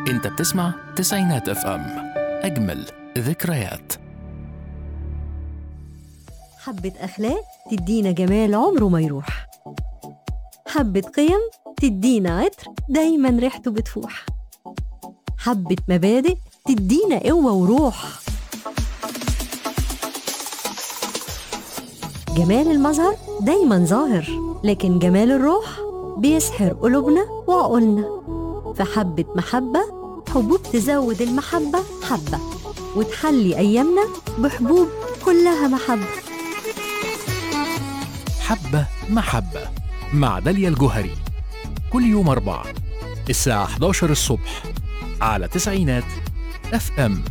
انت بتسمع تسعينات اف ام اجمل ذكريات حبة أخلاق تدينا جمال عمره ما يروح حبة قيم تدينا عطر دايما ريحته بتفوح حبة مبادئ تدينا قوة وروح جمال المظهر دايما ظاهر لكن جمال الروح بيسحر قلوبنا وعقولنا فحبة محبة حبوب تزود المحبة حبة وتحلي أيامنا بحبوب كلها محبة حبة محبة مع داليا الجوهري كل يوم أربعة الساعة 11 الصبح على تسعينات اف ام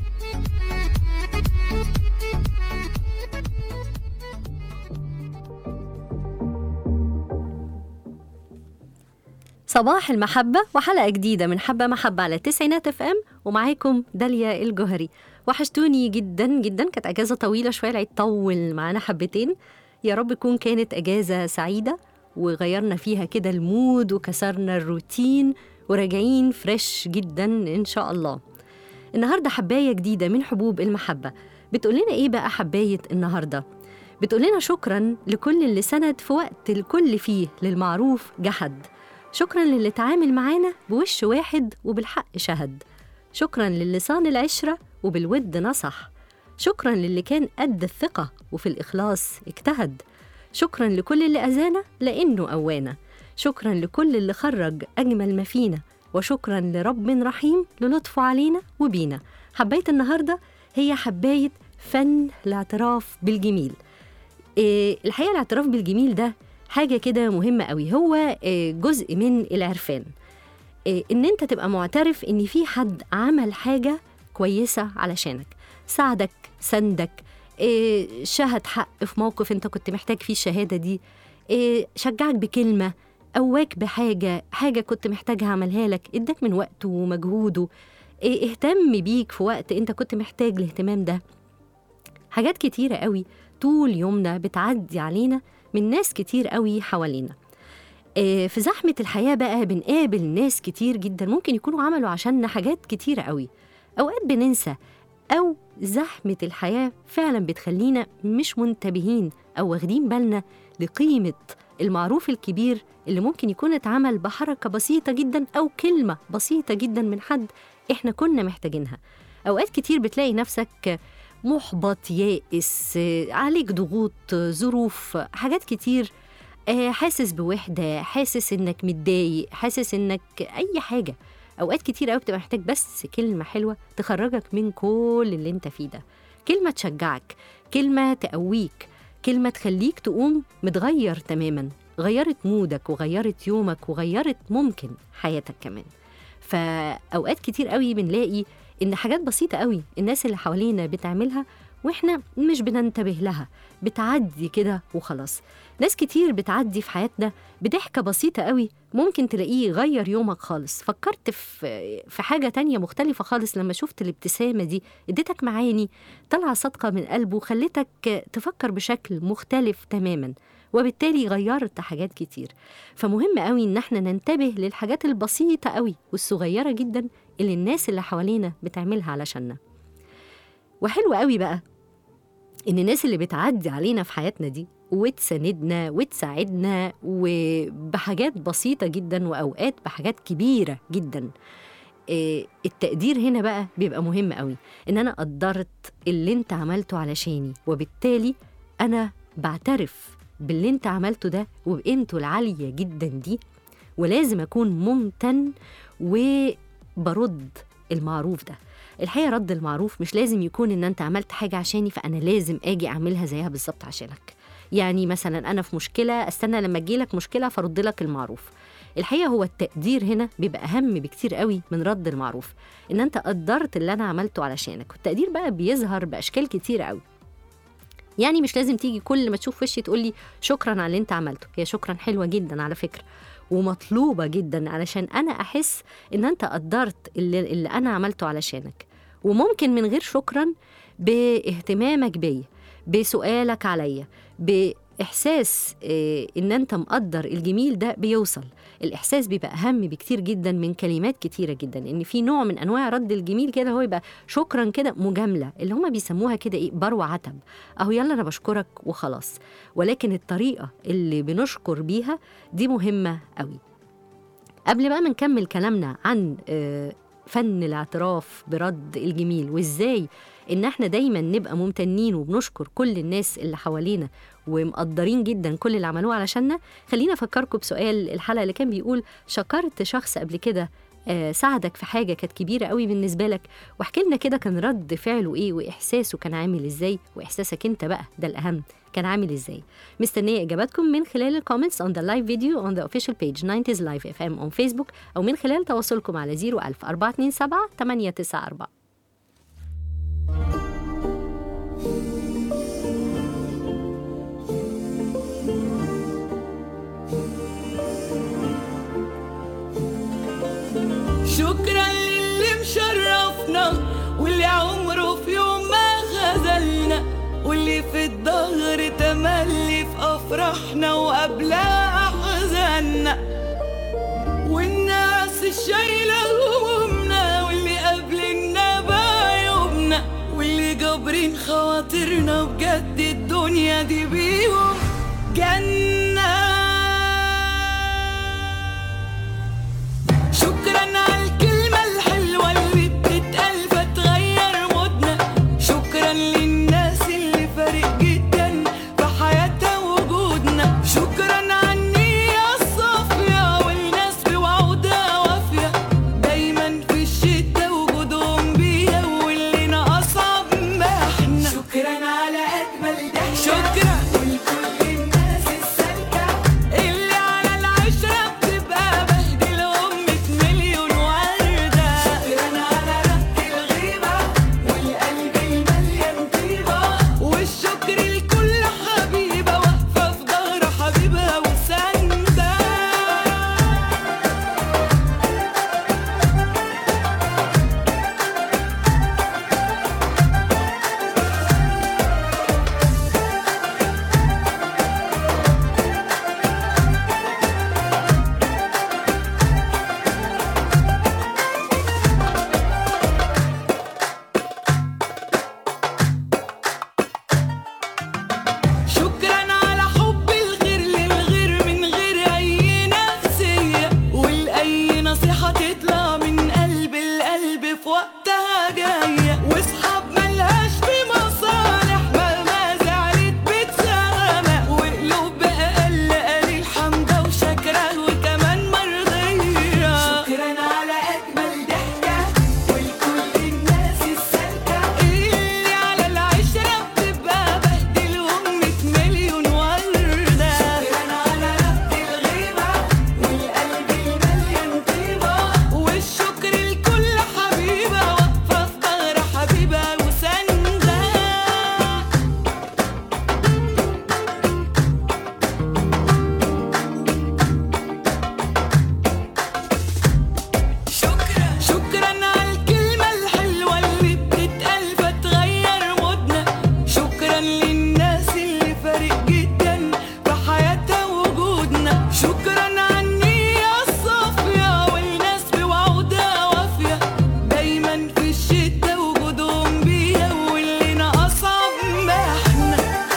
صباح المحبة وحلقة جديدة من حبة محبة على التسعينات اف ام ومعاكم داليا الجوهري وحشتوني جدا جدا كانت اجازة طويلة شوية العيد طول معانا حبتين يا رب تكون كانت اجازة سعيدة وغيرنا فيها كده المود وكسرنا الروتين وراجعين فريش جدا ان شاء الله النهارده حباية جديدة من حبوب المحبة بتقول لنا ايه بقى حباية النهارده بتقول لنا شكرا لكل اللي سند في وقت الكل فيه للمعروف جحد شكرا للي اتعامل معانا بوش واحد وبالحق شهد شكرا للي صان العشرة وبالود نصح شكرا للي كان قد الثقة وفي الإخلاص اجتهد شكرا لكل اللي أذانا لأنه قوانا شكرا لكل اللي خرج أجمل ما فينا وشكرا لرب رحيم للطفه علينا وبينا حباية النهاردة هي حباية فن الاعتراف بالجميل إيه الحقيقة الاعتراف بالجميل ده حاجة كده مهمة قوي هو إيه جزء من العرفان إيه ان انت تبقى معترف ان في حد عمل حاجة كويسة علشانك ساعدك سندك إيه شهد حق في موقف انت كنت محتاج فيه الشهادة دي إيه شجعك بكلمة قواك بحاجة حاجة كنت محتاجها عملها لك اداك من وقته ومجهوده إيه اهتم بيك في وقت انت كنت محتاج الاهتمام ده حاجات كتيرة قوي طول يومنا بتعدي علينا من ناس كتير قوي حوالينا إيه في زحمة الحياة بقى بنقابل ناس كتير جدا ممكن يكونوا عملوا عشاننا حاجات كتيرة قوي أوقات بننسى أو زحمة الحياة فعلا بتخلينا مش منتبهين أو واخدين بالنا لقيمة المعروف الكبير اللي ممكن يكون اتعمل بحركة بسيطة جدا أو كلمة بسيطة جدا من حد إحنا كنا محتاجينها أوقات كتير بتلاقي نفسك محبط يائس عليك ضغوط ظروف حاجات كتير حاسس بوحدة حاسس إنك متضايق حاسس إنك أي حاجة أوقات كتير قوي بتبقى محتاج بس كلمة حلوة تخرجك من كل اللي انت فيه ده كلمة تشجعك كلمة تقويك كلمة تخليك تقوم متغير تماما غيرت مودك وغيرت يومك وغيرت ممكن حياتك كمان فأوقات كتير قوي بنلاقي إن حاجات بسيطة قوي الناس اللي حوالينا بتعملها واحنا مش بننتبه لها بتعدي كده وخلاص ناس كتير بتعدي في حياتنا بضحكة بسيطة قوي ممكن تلاقيه يغير يومك خالص فكرت في في حاجة تانية مختلفة خالص لما شفت الابتسامة دي اديتك معاني طالعة صادقة من قلبه وخلتك تفكر بشكل مختلف تماما وبالتالي غيرت حاجات كتير فمهم قوي ان احنا ننتبه للحاجات البسيطة قوي والصغيرة جدا اللي الناس اللي حوالينا بتعملها علشاننا وحلو قوي بقى ان الناس اللي بتعدي علينا في حياتنا دي وتساندنا وتساعدنا وبحاجات بسيطة جدا وأوقات بحاجات كبيرة جدا إيه التقدير هنا بقى بيبقى مهم قوي إن أنا قدرت اللي أنت عملته علشاني وبالتالي أنا بعترف باللي أنت عملته ده وبقيمته العالية جدا دي ولازم أكون ممتن وبرد المعروف ده الحقيقه رد المعروف مش لازم يكون ان انت عملت حاجه عشاني فانا لازم اجي اعملها زيها بالظبط عشانك يعني مثلا انا في مشكله استنى لما تجيلك مشكله فرد لك المعروف الحقيقه هو التقدير هنا بيبقى اهم بكتير قوي من رد المعروف ان انت قدرت اللي انا عملته علشانك والتقدير بقى بيظهر باشكال كتير قوي يعني مش لازم تيجي كل ما تشوف وشي تقولي شكرا على اللي انت عملته هي شكرا حلوه جدا على فكره ومطلوبه جدا علشان انا احس ان انت قدرت اللي, اللي انا عملته علشانك وممكن من غير شكرا باهتمامك بيا بسؤالك عليا احساس آه، ان انت مقدر الجميل ده بيوصل الاحساس بيبقى اهم بكتير جدا من كلمات كتيره جدا ان في نوع من انواع رد الجميل كده هو يبقى شكرا كده مجامله اللي هما بيسموها كده ايه بروع عتب اهو يلا انا بشكرك وخلاص ولكن الطريقه اللي بنشكر بيها دي مهمه قوي قبل بقى ما نكمل كلامنا عن آه، فن الاعتراف برد الجميل وازاي ان احنا دايما نبقى ممتنين وبنشكر كل الناس اللي حوالينا ومقدرين جدا كل اللي عملوه علشاننا خلينا افكركم بسؤال الحلقه اللي كان بيقول شكرت شخص قبل كده آه، ساعدك في حاجه كانت كبيره قوي بالنسبه لك واحكي لنا كده كان رد فعله ايه واحساسه كان عامل ازاي واحساسك انت بقى ده الاهم كان عامل ازاي مستنيه اجاباتكم من خلال الكومنتس on the live video on the official page 90s live fm on facebook او من خلال تواصلكم على 01000 427 894 شكرا للي مشرفنا واللي عمره في يوم ما خذلنا واللي في الظهر تملي في افراحنا وقبلها احزاننا والناس الشايله همومنا واللي قابلنا بعيوبنا واللي جابرين خواطرنا بجد الدنيا دي بيهم جنه شكرا على الكلمة الحلوة اللي بتتقال فتغير مودنا شكرا للناس اللي فارق جدا في حياتها وجودنا شكرا على النية الصافية والناس بوعودها وافية دايما في الشتا وجودهم بيها واللي أصعب ما احنا شكرا على أجمل ضحكة شكرا ولكل الناس السالكة اللي على العشرة بتبقى بهدلهم مية مليون وردة شكرا على رد الغيبة والقلب المليان طيبة والشكر لكل حبيبة واقفة في ظهر حبيبها وساندة شكرا على حب الغير للغير من غير اي نفسية والاي نصيحة تطلع من قلب القلب في وقتها جاية واصحاب ملهاش في مصالح مهما زعلت بتسامح وقلوب بأقل قليل حمدة وشكرة وكمان مرضية شكرا على أجمل ضحكة ولكل الناس السالكة اللي على العشرة بتبقى بهدلهم مية مليون وردة شكرا على رد الغيبة والقلب المليان طيبة والشكر لكل حبيبة واقفة في ظهر حبيبها وساندة شكرا شكرا على الكلمة الحلوة اللي بتتقال فتغير مودنا شكرا للناس اللي فارق جدا في حياتها وجودنا شكرا على النية الصافية والناس بوعودها وافية دايما في الشتا وجودهم بيها واللي أصعب ما احنا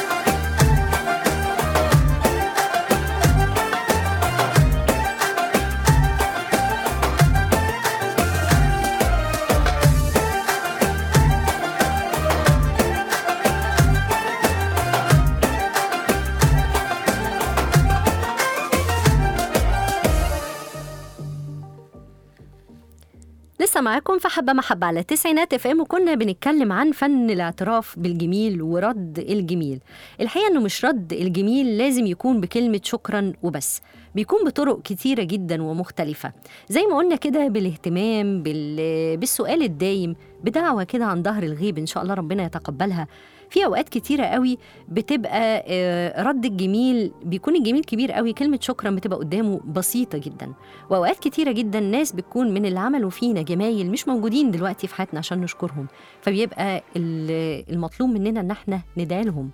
لسه معاكم في حبة محبة على تسعينات اف ام وكنا بنتكلم عن فن الاعتراف بالجميل ورد الجميل الحقيقة انه مش رد الجميل لازم يكون بكلمة شكرا وبس بيكون بطرق كتيرة جدا ومختلفة زي ما قلنا كده بالاهتمام بال... بالسؤال الدايم بدعوة كده عن ظهر الغيب إن شاء الله ربنا يتقبلها في أوقات كتيرة قوي بتبقى آه، رد الجميل بيكون الجميل كبير قوي كلمة شكرا بتبقى قدامه بسيطة جدا وأوقات كتيرة جدا ناس بتكون من اللي عملوا فينا جمايل مش موجودين دلوقتي في حياتنا عشان نشكرهم فبيبقى ال- المطلوب مننا إن احنا ندعي لهم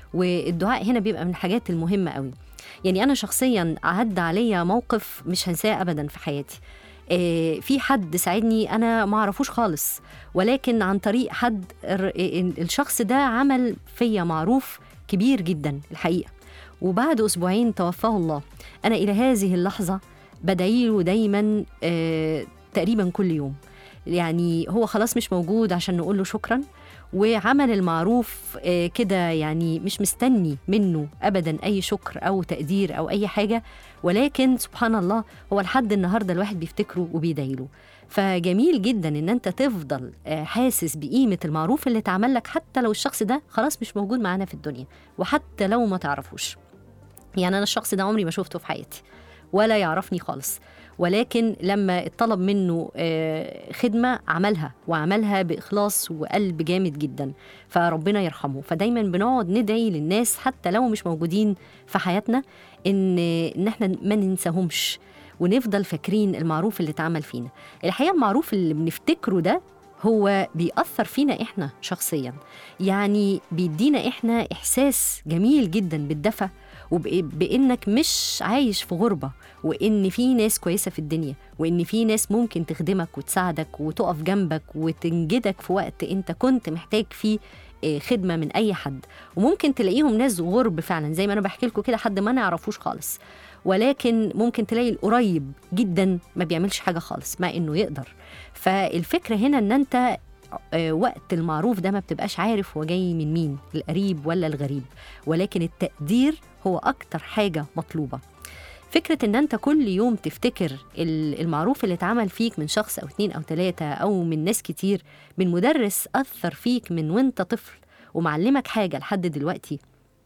والدعاء هنا بيبقى من الحاجات المهمه قوي يعني انا شخصيا عدى عليا موقف مش هنساه ابدا في حياتي آه، في حد ساعدني انا ما اعرفوش خالص ولكن عن طريق حد الر- ال- الشخص ده عمل فيا معروف كبير جدا الحقيقه وبعد اسبوعين توفاه الله انا الى هذه اللحظه بدعيله دايما آه، تقريبا كل يوم يعني هو خلاص مش موجود عشان نقول له شكرا وعمل المعروف آه، كده يعني مش مستني منه ابدا اي شكر او تقدير او اي حاجه ولكن سبحان الله هو لحد النهارده الواحد بيفتكره وبيدعي له فجميل جدا ان انت تفضل آه، حاسس بقيمه المعروف اللي اتعمل لك حتى لو الشخص ده خلاص مش موجود معانا في الدنيا وحتى لو ما تعرفوش يعني انا الشخص ده عمري ما شفته في حياتي ولا يعرفني خالص ولكن لما اتطلب منه آه، خدمة عملها وعملها بإخلاص وقلب جامد جدا فربنا يرحمه فدايما بنقعد ندعي للناس حتى لو مش موجودين في حياتنا إن إن احنا ما ننساهمش ونفضل فاكرين المعروف اللي اتعمل فينا الحقيقة المعروف اللي بنفتكره ده هو بيأثر فينا إحنا شخصيا يعني بيدينا إحنا إحساس جميل جدا بالدفى وبإنك مش عايش في غربة وإن في ناس كويسة في الدنيا وإن في ناس ممكن تخدمك وتساعدك وتقف جنبك وتنجدك في وقت أنت كنت محتاج فيه آه، خدمة من أي حد وممكن تلاقيهم ناس غرب فعلا زي ما أنا بحكي لكم كده حد ما نعرفوش خالص ولكن ممكن تلاقي القريب جدا ما بيعملش حاجة خالص مع إنه يقدر فالفكرة هنا إن أنت آه، وقت المعروف ده ما بتبقاش عارف هو جاي من مين القريب ولا الغريب ولكن التقدير هو أكتر حاجة مطلوبة فكرة إن أنت كل يوم تفتكر ال- المعروف اللي اتعمل فيك من شخص أو اتنين أو تلاتة أو من ناس كتير من مدرس أثر فيك من وأنت طفل ومعلمك حاجة لحد دلوقتي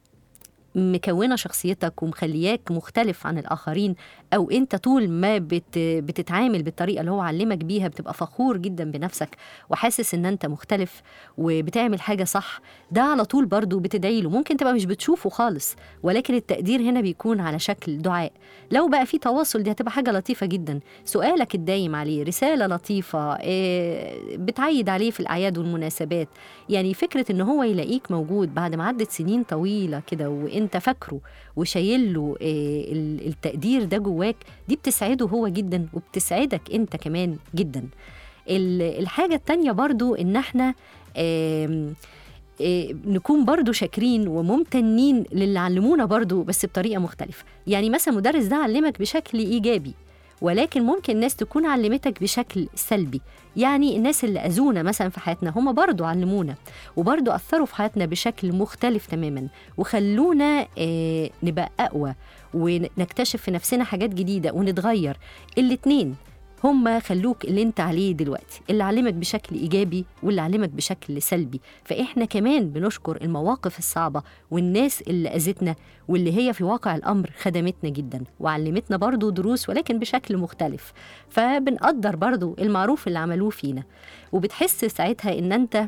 مكونه شخصيتك ومخلياك مختلف عن الاخرين او انت طول ما بت بتتعامل بالطريقه اللي هو علمك بيها بتبقى فخور جدا بنفسك وحاسس ان انت مختلف وبتعمل حاجه صح ده على طول برضو بتدعي له ممكن تبقى مش بتشوفه خالص ولكن التقدير هنا بيكون على شكل دعاء لو بقى في تواصل دي هتبقى حاجه لطيفه جدا سؤالك الدايم عليه رساله لطيفه إيه، بتعيد عليه في الاعياد والمناسبات يعني فكره ان هو يلاقيك موجود بعد ما عدت سنين طويله كده وانت فاكره وشايل له إيه، ال- التقدير ده جواك دي بتسعده هو جدا وبتسعدك انت كمان جدا ال- الحاجه التانية برضو ان احنا آم، إيه، نكون برضو شاكرين وممتنين للي علمونا برضو بس بطريقة مختلفة يعني مثلا مدرس ده علمك بشكل إيجابي ولكن ممكن ناس تكون علمتك بشكل سلبي يعني الناس اللي أذونا مثلا في حياتنا هم برضو علمونا وبرضو أثروا في حياتنا بشكل مختلف تماما وخلونا آه، نبقى أقوى ونكتشف في نفسنا حاجات جديدة ونتغير الاتنين هم خلوك اللي انت عليه دلوقتي اللي علمك بشكل ايجابي واللي علمك بشكل سلبي فاحنا كمان بنشكر المواقف الصعبه والناس اللي اذتنا واللي هي في واقع الامر خدمتنا جدا وعلمتنا برضو دروس ولكن بشكل مختلف فبنقدر برضو المعروف اللي عملوه فينا وبتحس ساعتها ان انت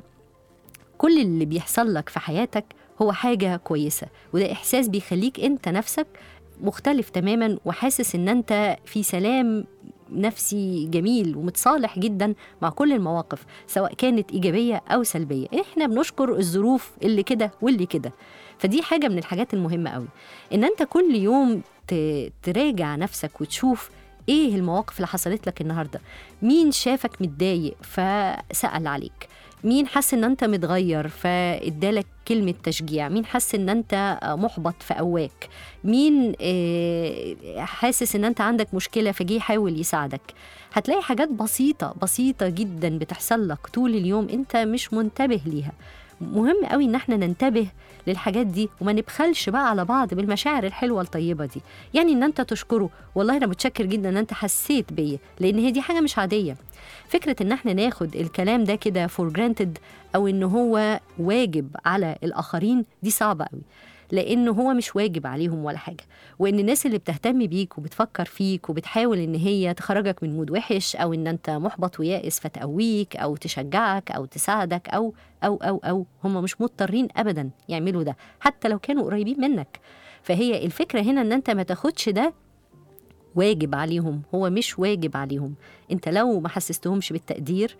كل اللي بيحصل لك في حياتك هو حاجة كويسة وده إحساس بيخليك أنت نفسك مختلف تماما وحاسس ان انت في سلام نفسي جميل ومتصالح جدا مع كل المواقف سواء كانت ايجابيه او سلبيه احنا بنشكر الظروف اللي كده واللي كده فدي حاجه من الحاجات المهمه قوي ان انت كل يوم ت- تراجع نفسك وتشوف ايه المواقف اللي حصلت لك النهارده مين شافك متضايق فسأل عليك مين حس ان انت متغير فادالك كلمة تشجيع مين حس ان انت محبط فقواك مين آه، حاسس ان انت عندك مشكلة فجي يحاول يساعدك هتلاقي حاجات بسيطة بسيطة جدا بتحصل لك طول اليوم انت مش منتبه ليها مهم قوي ان احنا ننتبه للحاجات دي وما نبخلش بقى على بعض بالمشاعر الحلوه الطيبه دي يعني ان انت تشكره والله انا متشكر جدا ان انت حسيت بيا لان هي دي حاجه مش عاديه فكره ان احنا ناخد الكلام ده كده فور جرانتد او ان هو واجب على الاخرين دي صعبه قوي لانه هو مش واجب عليهم ولا حاجه وان الناس اللي بتهتم بيك وبتفكر فيك وبتحاول ان هي تخرجك من مود وحش او ان انت محبط ويائس فتقويك او تشجعك او تساعدك او او او او هم مش مضطرين ابدا يعملوا ده حتى لو كانوا قريبين منك فهي الفكره هنا ان انت ما تاخدش ده واجب عليهم هو مش واجب عليهم انت لو ما حسستهمش بالتقدير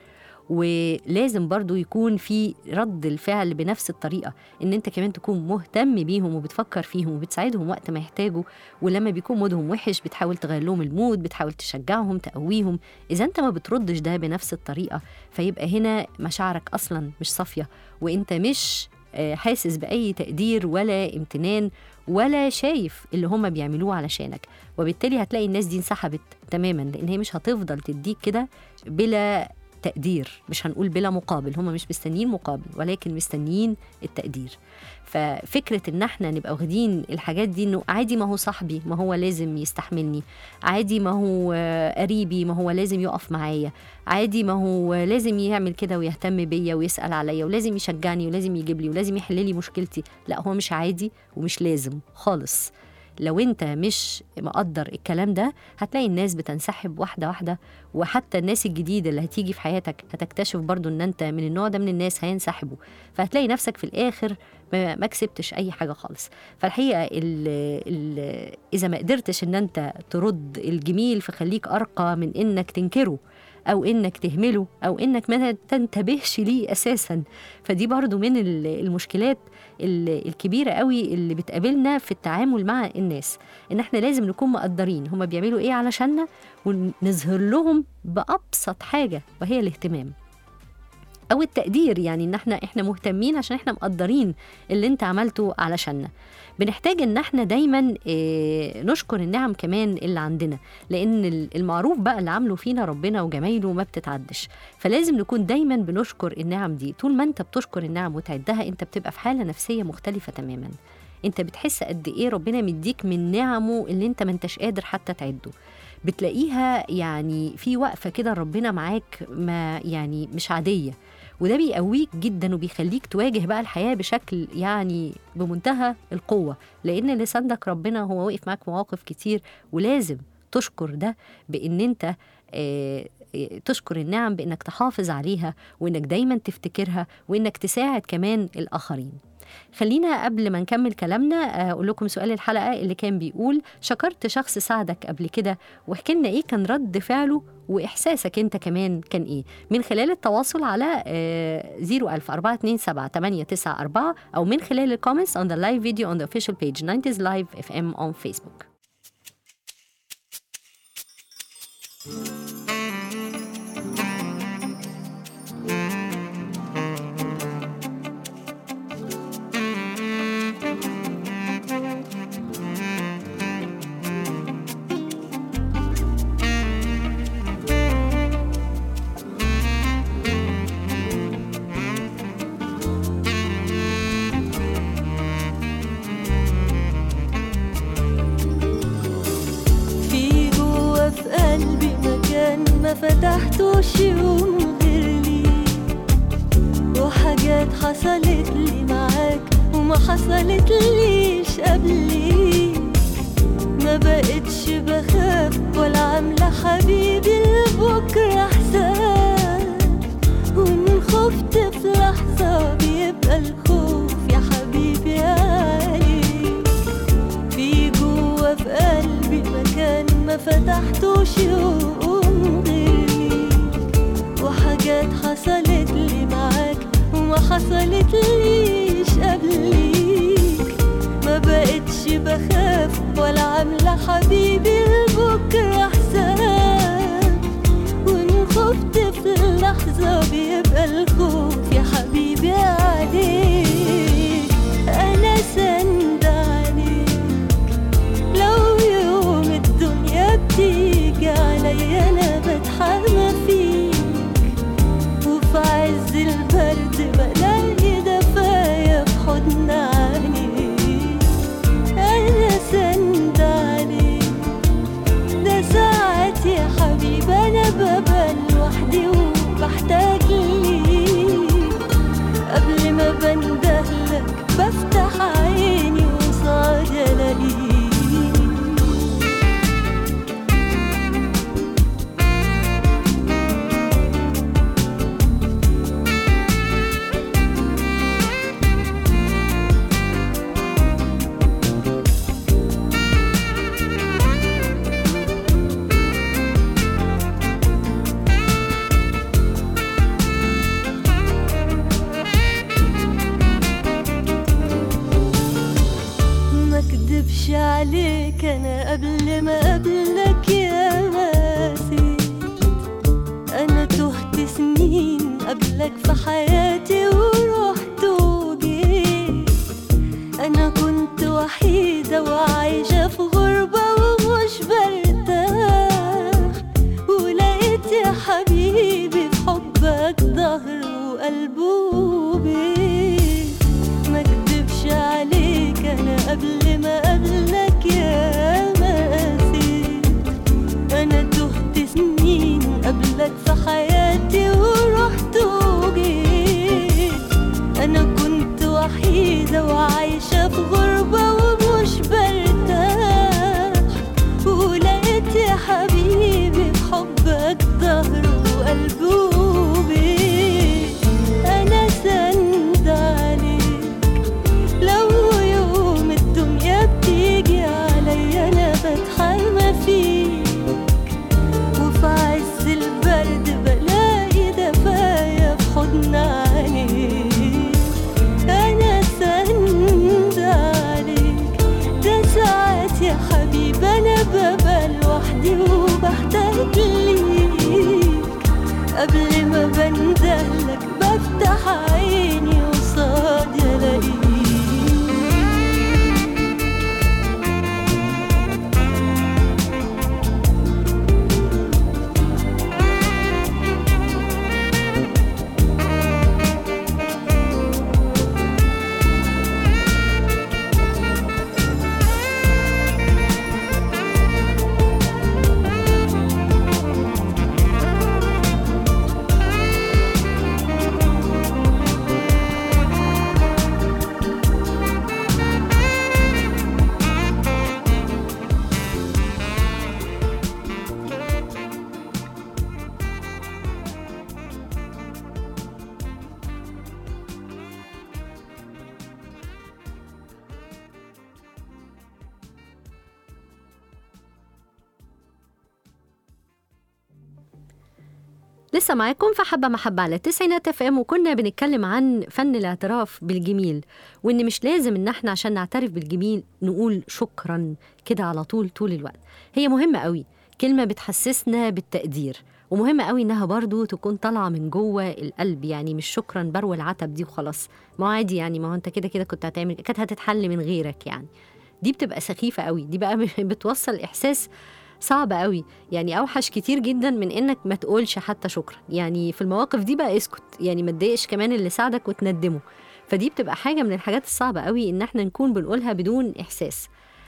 ولازم برضو يكون في رد الفعل بنفس الطريقة ان انت كمان تكون مهتم بيهم وبتفكر فيهم وبتساعدهم وقت ما يحتاجوا ولما بيكون مودهم وحش بتحاول تغير لهم المود بتحاول تشجعهم تقويهم اذا انت ما بتردش ده بنفس الطريقة فيبقى هنا مشاعرك اصلا مش صافية وانت مش آه، حاسس بأي تقدير ولا امتنان ولا شايف اللي هم بيعملوه علشانك وبالتالي هتلاقي الناس دي انسحبت تماما لان هي مش هتفضل تديك كده بلا تقدير مش هنقول بلا مقابل هم مش مستنيين مقابل ولكن مستنيين التقدير ففكرة ان احنا نبقى واخدين الحاجات دي انه عادي ما هو صاحبي ما هو لازم يستحملني عادي ما هو آه، قريبي ما هو لازم يقف معايا عادي ما هو لازم يعمل كده ويهتم بيا ويسأل عليا ولازم يشجعني ولازم يجيب لي ولازم يحل لي مشكلتي لا هو مش عادي ومش لازم خالص لو انت مش مقدر الكلام ده هتلاقي الناس بتنسحب واحده واحده وحتى الناس الجديده اللي هتيجي في حياتك هتكتشف برضو ان انت من النوع ده من الناس هينسحبوا فهتلاقي نفسك في الاخر ما ما كسبتش اي حاجه خالص فالحقيقه ال ال اذا ما قدرتش ان انت ترد الجميل فخليك ارقى من انك تنكره او انك تهمله او انك ما تنتبهش ليه اساسا فدي برضو من ال- المشكلات ال- الكبيره قوي اللي بتقابلنا في التعامل مع الناس ان احنا لازم نكون مقدرين هما بيعملوا ايه علشاننا ونظهر لهم بابسط حاجه وهي الاهتمام او التقدير يعني ان احنا احنا مهتمين عشان احنا مقدرين اللي انت عملته علشاننا بنحتاج ان احنا دايما آه، نشكر النعم كمان اللي عندنا لان ال- المعروف بقى اللي عامله فينا ربنا وجمايله ما بتتعدش فلازم نكون دايما بنشكر النعم دي طول ما انت بتشكر النعم وتعدها انت بتبقى في حاله نفسيه مختلفه تماما انت بتحس قد ايه ربنا مديك من نعمه اللي انت ما انتش قادر حتى تعده بتلاقيها يعني في وقفه كده ربنا معاك ما يعني مش عاديه وده بيقويك جدا وبيخليك تواجه بقى الحياه بشكل يعني بمنتهى القوه لان اللي سندك ربنا هو واقف معاك مواقف كتير ولازم تشكر ده بان انت آه، آه، تشكر النعم بانك تحافظ عليها وانك دايما تفتكرها وانك تساعد كمان الاخرين خلينا قبل ما نكمل كلامنا آه، اقول لكم سؤال الحلقه اللي كان بيقول شكرت شخص ساعدك قبل كده واحكي لنا ايه كان رد فعله واحساسك انت كمان كان ايه من خلال التواصل على آه، 01000 427 894 او من خلال الكومنتس on the live video on the official page 90s live fm on facebook في جوا في قلبي مكان ما فتحتوش يوم غير ليك وحاجات حصلت لي معاك وما حصلت ليش قبليك ما بقتش بخاف ولا عاملة حبيبي لبكرة حساب وإن خفت في لحظة بيبقى الخوف يا حبيبي عليك في جوا في قلبي مكان ما فتحتوش يوم غير ليك وحاجات حصلت لي معاك وما حصلت ليش قبليك ما بقتش بخاف ولا عاملة حبيبي لبكرة حساب وإن خفت في اللحظة بيبقى الخوف يا حبيبي عليك أنا سند عليك لو يوم الدنيا بتيجي عليا أنا بتحمى فيك وفي عز البرد بلاقي دفايا في حضن عينيك أنا سند عليك لسه معاكم في حبة محبة على التسعينات اف ام وكنا بنتكلم عن فن الاعتراف بالجميل وان مش لازم ان احنا عشان نعترف بالجميل نقول شكرا كده على طول طول الوقت هي مهمة قوي كلمة بتحسسنا بالتقدير ومهمة قوي انها برضو تكون طالعة من جوه القلب يعني مش شكرا بروى العتب دي وخلاص ما هو عادي يعني ما هو انت كده كده كنت هتعمل كانت هتتحل من غيرك يعني دي بتبقى سخيفة قوي دي بقى بتوصل إحساس صعب قوي يعني اوحش كتير جدا من انك ما تقولش حتى شكرا يعني في المواقف دي بقى اسكت يعني ما تضايقش كمان اللي ساعدك وتندمه فدي بتبقى حاجه من الحاجات الصعبه قوي ان احنا نكون بنقولها بدون احساس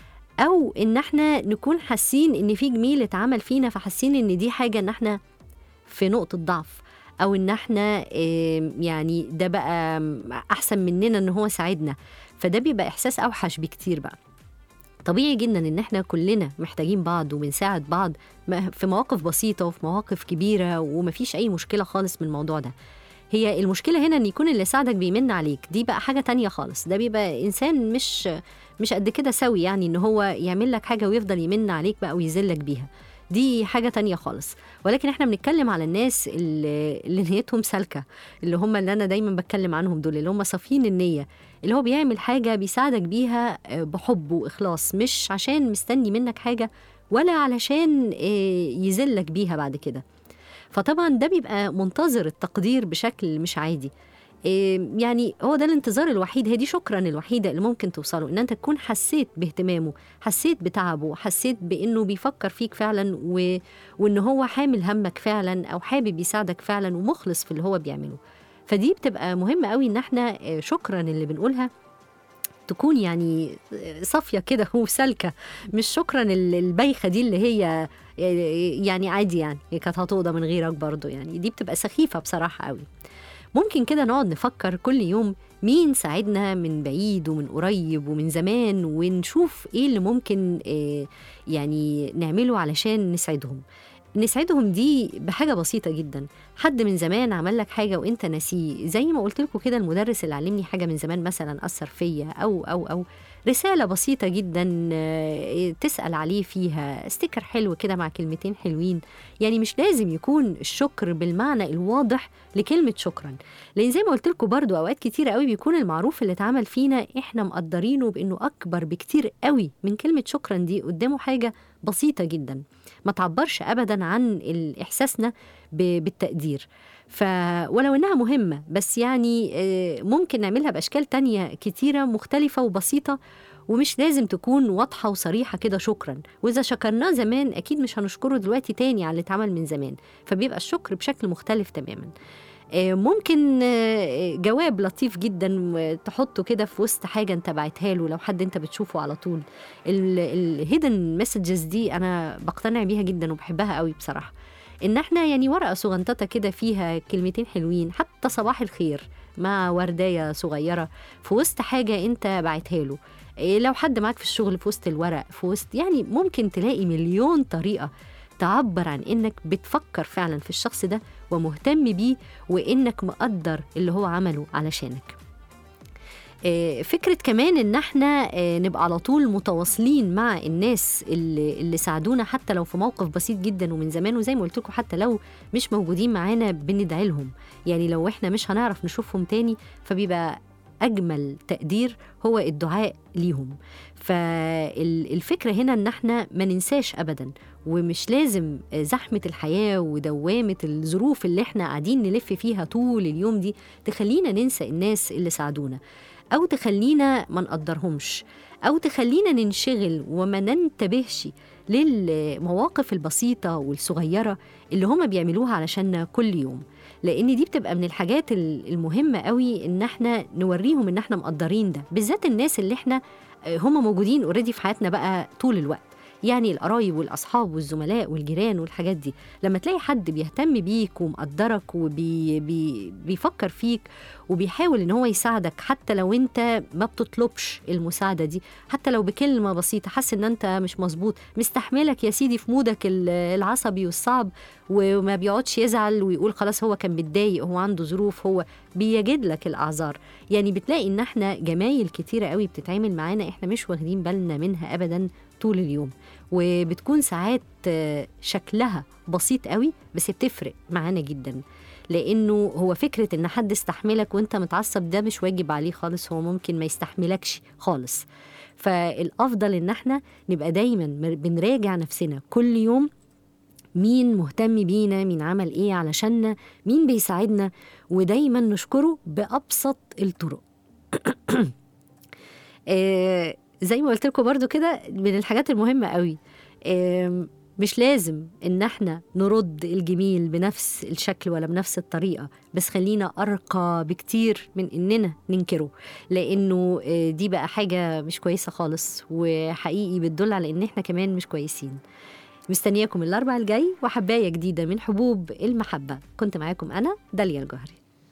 او ان احنا نكون حاسين ان في جميل اتعمل فينا فحاسين ان دي حاجه ان احنا في نقطه ضعف او ان احنا آه، يعني ده بقى احسن مننا ان هو ساعدنا فده بيبقى احساس اوحش بكتير بقى طبيعي جدا ان احنا كلنا محتاجين بعض وبنساعد بعض م- في مواقف بسيطه وفي مواقف كبيره ومفيش اي مشكله خالص من الموضوع ده هي المشكله هنا ان يكون اللي ساعدك بيمن عليك دي بقى حاجه تانية خالص ده بيبقى انسان مش مش قد كده سوي يعني ان هو يعمل لك حاجه ويفضل يمن عليك بقى ويذلك بيها دي حاجة تانية خالص ولكن احنا بنتكلم على الناس اللي, اللي نيتهم سالكة اللي هم اللي أنا دايما بتكلم عنهم دول اللي هم صافيين النية اللي هو بيعمل حاجة بيساعدك بيها آه، بحب وإخلاص مش عشان مستني منك حاجة ولا علشان آه، يذلك بيها بعد كده فطبعا ده بيبقى منتظر التقدير بشكل مش عادي إيه يعني هو ده الانتظار الوحيد هي دي شكرا الوحيده اللي ممكن توصله ان انت تكون حسيت باهتمامه حسيت بتعبه حسيت بانه بيفكر فيك فعلا و... وان هو حامل همك فعلا او حابب يساعدك فعلا ومخلص في اللي هو بيعمله فدي بتبقى مهمه قوي ان احنا آه، شكرا اللي بنقولها تكون يعني صافيه كده وسالكه مش شكرا ال- البايخه دي اللي هي يعني عادي يعني هي كانت هتوضى من غيرك برضو يعني دي بتبقى سخيفه بصراحه قوي ممكن كده نقعد نفكر كل يوم مين ساعدنا من بعيد ومن قريب ومن زمان ونشوف ايه اللي ممكن آه، يعني نعمله علشان نسعدهم نسعدهم دي بحاجة بسيطة جدا حد من زمان عمل لك حاجة وانت ناسيه زي ما قلت لكم كده المدرس اللي علمني حاجة من زمان مثلا أثر فيا أو أو أو رسالة بسيطة جدا آه، تسأل عليه فيها ستيكر حلو كده مع كلمتين حلوين يعني مش لازم يكون الشكر بالمعنى الواضح لكلمة شكرا لأن زي ما قلت لكم برضو أوقات كتيرة قوي بيكون المعروف اللي اتعمل فينا إحنا مقدرينه بإنه أكبر بكتير قوي من كلمة شكرا دي قدامه حاجة بسيطة جدا ما تعبرش أبدا عن ال- إحساسنا ب- بالتقدير ف ولو إنها مهمة بس يعني آه، ممكن نعملها بأشكال تانية كتيرة مختلفة وبسيطة ومش لازم تكون واضحة وصريحة كده شكرا وإذا شكرناه زمان أكيد مش هنشكره دلوقتي تاني على اللي اتعمل من زمان فبيبقى الشكر بشكل مختلف تماما آه، ممكن آه، جواب لطيف جدا آه، تحطه كده في وسط حاجة انت بعتها له لو حد انت بتشوفه على طول الهيدن مسجز دي انا بقتنع بيها جدا وبحبها قوي بصراحة ان احنا يعني ورقة صغنططة كده فيها كلمتين حلوين حتى صباح الخير مع وردية صغيرة في وسط حاجة انت بعتها له إيه لو حد معاك في الشغل في وسط الورق في وسط يعني ممكن تلاقي مليون طريقة تعبر عن انك بتفكر فعلا في الشخص ده ومهتم بيه وانك مقدر اللي هو عمله علشانك آه، فكرة كمان ان احنا آه، نبقى على طول متواصلين مع الناس اللي, اللي ساعدونا حتى لو في موقف بسيط جدا ومن زمان وزي ما قلت لكم حتى لو مش موجودين معانا بندعي لهم يعني لو احنا مش هنعرف نشوفهم تاني فبيبقى اجمل تقدير هو الدعاء ليهم فالفكره هنا ان احنا ما ننساش ابدا ومش لازم زحمه الحياه ودوامه الظروف اللي احنا قاعدين نلف فيها طول اليوم دي تخلينا ننسى الناس اللي ساعدونا او تخلينا ما نقدرهمش او تخلينا ننشغل وما ننتبهش للمواقف البسيطه والصغيره اللي هما بيعملوها علشاننا كل يوم لان دي بتبقى من الحاجات ال- المهمه قوي ان احنا نوريهم ان احنا مقدرين ده بالذات الناس اللي احنا آه، هم موجودين اوريدي في حياتنا بقى طول الوقت يعني القرايب والاصحاب والزملاء والجيران والحاجات دي لما تلاقي حد بيهتم بيك ومقدرك وبيفكر فيك وبيحاول ان هو يساعدك حتى لو انت ما بتطلبش المساعده دي حتى لو بكلمه بسيطه حاسس ان انت مش مظبوط مستحملك يا سيدي في مودك ال- العصبي والصعب وما بيقعدش يزعل ويقول خلاص هو كان متضايق هو عنده ظروف هو بيجد لك الاعذار يعني بتلاقي ان احنا جمايل كتيره قوي بتتعامل معانا احنا مش واخدين بالنا منها ابدا طول اليوم وبتكون ساعات آه، شكلها بسيط قوي بس بتفرق معانا جدا لانه هو فكره ان حد استحملك وانت متعصب ده مش واجب عليه خالص هو ممكن ما يستحملكش خالص فالافضل ان احنا نبقى دايما مر- بنراجع نفسنا كل يوم مين مهتم بينا مين عمل ايه علشاننا مين بيساعدنا ودايما نشكره بابسط الطرق آه، زي ما قلت لكم برضو كده من الحاجات المهمه قوي آم، مش لازم ان احنا نرد الجميل بنفس الشكل ولا بنفس الطريقه بس خلينا ارقى بكتير من اننا ننكره لانه آه، دي بقى حاجه مش كويسه خالص وحقيقي بتدل على ان احنا كمان مش كويسين مستنياكم الاربع الجاي وحبايه جديده من حبوب المحبه كنت معاكم انا داليا الجوهري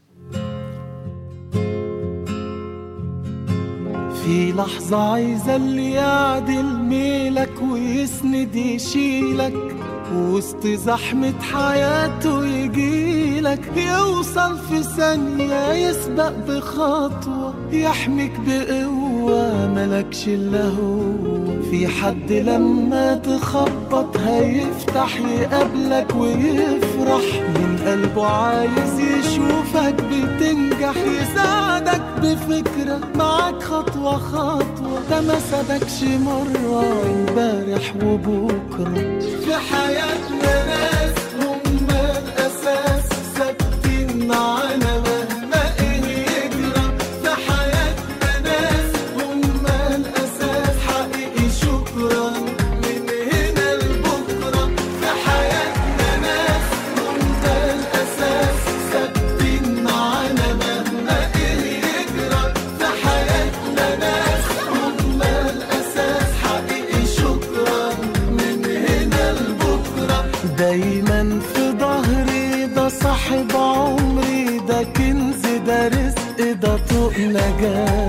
في لحظة عايزة اللي يعدل ميلك ويسند يشيلك وسط زحمة حياته يجيلك يوصل في ثانية يسبق بخطوة يحميك بقوة ملكش إلا هو في حد لما تخبط هيفتح يقابلك ويفرح من قلبه عايز يشوفك بتنجح يساعدك بفكرة معاك خطوة خطوة ده ما سابكش مرة امبارح وبكرة في حياتنا ناس هم الأساس ثابتين معانا مهما إيه يجرى في حياتنا ناس هم الأساس حقيقي شكرا من هنا لبكرة في حياتنا ناس هم الأساس ثابتين معانا مهما إيه يجرى في حياتنا ناس هم الأساس حقيقي شكرا من هنا لبكرة دايما في ظهري ده صاحب عمري ده كنز ده رزق ده طوق نجاة